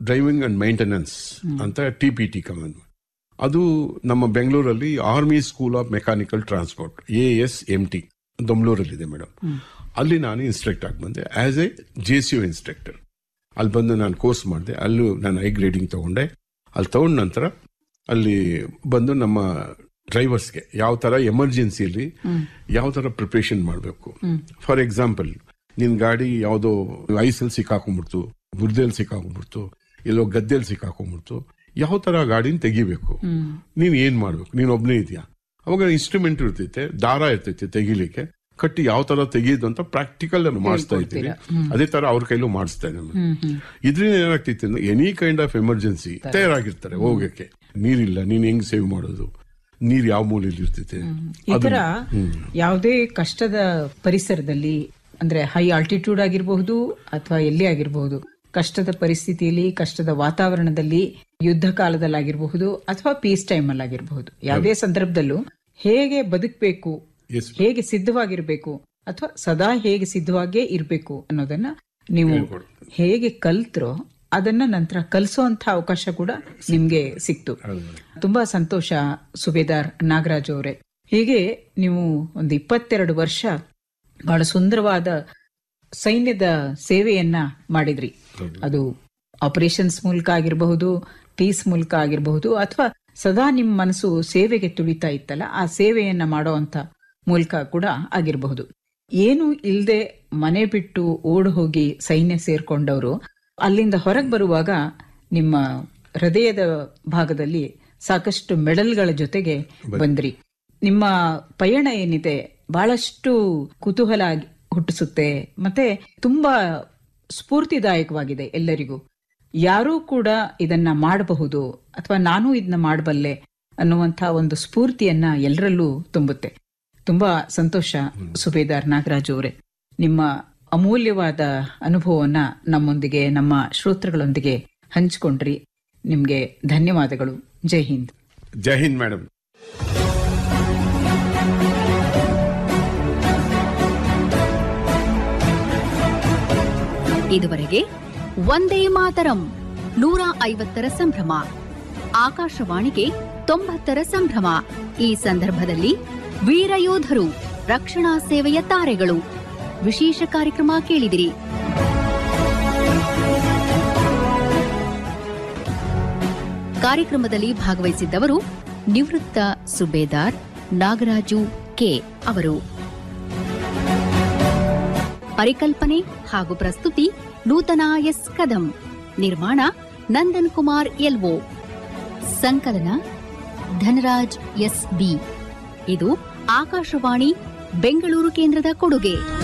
Driving and maintenance ಅಂತ T P T command ಅದು ನಮ್ಮ ಬೆಂಗಳೂರಲ್ಲಿ army school of mechanical transport A S M T ದೊಮ್ಲೂರಲ್ಲಿದೆ madam ಅಲ್ಲಿ ನಾನು ಇನ್ಸ್ಟ್ರಕ್ಟ್ ಆಗಿ ಬಂದೆ as a J C U instructor ಅಲ್ಲಿ ಬಂದು ನಾನು ಕೋರ್ಸ್ ಮಾಡಿದೆ ಅಲ್ಲೂ ನಾನು ಐ ಗ್ರೇಡಿಂಗ್ ತಗೊಂಡೆ ಅಲ್ಲಿ ತಗೊಂಡ ನಂತರ ಅಲ್ಲಿ ಬಂದು ನಮ್ಮ ಡ್ರೈವರ್ಸ್ಗೆ ಯಾವ ತರ ಎಮರ್ಜೆನ್ಸಿಯಲ್ಲಿ ಯಾವ ತರ ಪ್ರಿಪರೇಷನ್ ಮಾಡಬೇಕು ಫಾರ್ ಎಕ್ಸಾಂಪಲ್ ನಿನ್ ಗಾಡಿ ಯಾವುದೋ ಐಸಲ್ಲಿ ಸಿಕ್ಕಾಕೊಂಡ್ಬಿಡ್ತು ಬುರ್ದಲ್ಲಿ ಸಿಕ್ಕಾಕೊಂಡ್ಬಿಡ್ತು ಎಲ್ಲೋ ಗದ್ದೆಯಲ್ಲಿ ಸಿಕ್ಕಾಕೊಂಡ್ಬಿಡ್ತು ಯಾವ ತರ ಗಾಡಿನ ತೆಗಿಬೇಕು ನೀನ್ ಏನ್ ಮಾಡ್ಬೇಕು ನೀನ್ ಒಬ್ನೇ ಇದೆಯಾ ಅವಾಗ ಇನ್ಸ್ಟ್ರೂಮೆಂಟ್ ಇರ್ತೈತೆ ದಾರ ಇರ್ತೈತೆ ತೆಗಿಲಿಕ್ಕೆ ಕಟ್ಟಿ ಯಾವ ತರ ತೆಗಿಯೋದು ಅಂತ ಪ್ರಾಕ್ಟಿಕಲ್ ಅನ್ನು ಮಾಡಿಸ್ತಾ ಇದ್ದೀನಿ ಅದೇ ತರ ಅವ್ರ ಕೈಲೂ ಮಾಡಿಸ್ತಾ ಇದ್ದೀನಿ ಇದ್ರಿಂದ ಏನಾಗ್ತೈತೆ ಅಂದ್ರೆ ಎನಿ ಕೈಂಡ್ ಆಫ್ ಎಮರ್ಜೆನ್ಸಿ ತಯಾರಾಗಿರ್ತಾರೆ ಹೋಗಕ್ಕೆ ನೀರಿಲ್ಲ ನೀನ್ ಹೆಂಗ್ ಸೇವ್ ಮಾಡೋದು ನೀರ್ ಯಾವ ಮೂಲೆಯಲ್ಲಿ ಇರ್ತೈತೆ ಈ ತರ ಯಾವುದೇ ಕಷ್ಟದ ಪರಿಸರದಲ್ಲಿ ಅಂದ್ರೆ ಹೈ ಆಲ್ಟಿಟ್ಯೂಡ್ ಆಗಿರಬಹುದು ಅಥವಾ ಎಲ್ಲೇ ಆಗಿರಬಹುದು ಕಷ್ಟದ ಪರಿಸ್ಥಿತಿಯಲ್ಲಿ ಕಷ್ಟದ ವಾತಾವರಣದಲ್ಲಿ ಯುದ್ಧ ಕಾಲದಲ್ಲಾಗಿರಬಹುದು ಅಥವಾ ಪೀಸ್ ಟೈಮ್ ಅಲ್ಲಿ ಆಗಿರಬಹುದು ಯಾವುದೇ ಸಂದರ್ಭದಲ್ಲೂ ಹೇಗೆ ಬದುಕಬೇಕು Yes. ಹೇಗೆ ಸಿದ್ಧವಾಗಿರ್ಬೇಕು ಅಥವಾ ಸದಾ ಹೇಗೆ ಸಿದ್ಧವಾಗೇ ಇರಬೇಕು ಅನ್ನೋದನ್ನ ನೀವು ಹೇಗೆ ಕಲ್ತ್ರೋ ಅದನ್ನ ನಂತರ ಕಲಿಸೋಂತ ಅವಕಾಶ ಕೂಡ ನಿಮ್ಗೆ ಸಿಕ್ತು ತುಂಬಾ ಸಂತೋಷ ಸುಬೇದಾರ್ ನಾಗರಾಜ್ ಅವರೇ ಹೀಗೆ ನೀವು ಒಂದು ಇಪ್ಪತ್ತೆರಡು ವರ್ಷ ಬಹಳ ಸುಂದರವಾದ ಸೈನ್ಯದ ಸೇವೆಯನ್ನ ಮಾಡಿದ್ರಿ ಅದು ಆಪರೇಷನ್ಸ್ ಮೂಲಕ ಆಗಿರಬಹುದು ಪೀಸ್ ಮೂಲಕ ಆಗಿರಬಹುದು ಅಥವಾ ಸದಾ ನಿಮ್ಮ ಮನಸ್ಸು ಸೇವೆಗೆ ತುಳಿತಾ ಇತ್ತಲ್ಲ ಆ ಸೇವೆಯನ್ನ ಮಾಡುವಂತ ಮೂಲಕ ಕೂಡ ಆಗಿರಬಹುದು ಏನು ಇಲ್ಲದೆ ಮನೆ ಬಿಟ್ಟು ಓಡ್ ಹೋಗಿ ಸೈನ್ಯ ಸೇರ್ಕೊಂಡವರು ಅಲ್ಲಿಂದ ಹೊರಗೆ ಬರುವಾಗ ನಿಮ್ಮ ಹೃದಯದ ಭಾಗದಲ್ಲಿ ಸಾಕಷ್ಟು ಮೆಡಲ್ಗಳ ಜೊತೆಗೆ ಬಂದ್ರಿ ನಿಮ್ಮ ಪಯಣ ಏನಿದೆ ಬಹಳಷ್ಟು ಕುತೂಹಲ ಆಗಿ- ಹುಟ್ಟಿಸುತ್ತೆ ಮತ್ತೆ ತುಂಬಾ ಸ್ಫೂರ್ತಿದಾಯಕವಾಗಿದೆ ಎಲ್ಲರಿಗೂ ಯಾರೂ ಕೂಡ ಇದನ್ನ ಮಾಡಬಹುದು ಅಥವಾ ನಾನು ಇದನ್ನ ಮಾಡಬಲ್ಲೆ ಅನ್ನುವಂಥ ಒಂದು ಸ್ಫೂರ್ತಿಯನ್ನ ಎಲ್ಲರಲ್ಲೂ ತುಂಬುತ್ತೆ ತುಂಬಾ ಸಂತೋಷ ಸುಬೇದಾರ್ ನಾಗರಾಜ್ ಅವರೇ ನಿಮ್ಮ ಅಮೂಲ್ಯವಾದ ಅನುಭವವನ್ನ ನಮ್ಮೊಂದಿಗೆ ನಮ್ಮ ಶ್ರೋತೃಗಳೊಂದಿಗೆ ಹಂಚಿಕೊಂಡ್ರಿ ನಿಮ್ಗೆ ಧನ್ಯವಾದಗಳು ಜೈ ಹಿಂದ್ ಜೈ ಹಿಂದ್ ಮೇಡಮ್ ಇದುವರೆಗೆ ಒಂದೇ ಮಾತರಂ ನೂರ ಐವತ್ತರ ಸಂಭ್ರಮ ಆಕಾಶವಾಣಿಗೆ ತೊಂಬತ್ತರ ಸಂಭ್ರಮ ಈ ಸಂದರ್ಭದಲ್ಲಿ ವೀರಯೋಧರು ರಕ್ಷಣಾ ಸೇವೆಯ ತಾರೆಗಳು ವಿಶೇಷ ಕಾರ್ಯಕ್ರಮ ಕೇಳಿದಿರಿ ಕಾರ್ಯಕ್ರಮದಲ್ಲಿ ಭಾಗವಹಿಸಿದ್ದವರು ನಿವೃತ್ತ ಸುಬೇದಾರ್ ನಾಗರಾಜು ಕೆ ಅವರು ಪರಿಕಲ್ಪನೆ ಹಾಗೂ ಪ್ರಸ್ತುತಿ ನೂತನ ಎಸ್ ಕದಂ ನಿರ್ಮಾಣ ನಂದನ್ ಕುಮಾರ್ ಎಲ್ಒ ಸಂಕಲನ ಧನರಾಜ್ ಎಸ್ ಬಿ ಇದು ಆಕಾಶವಾಣಿ ಬೆಂಗಳೂರು ಕೇಂದ್ರದ ಕೊಡುಗೆ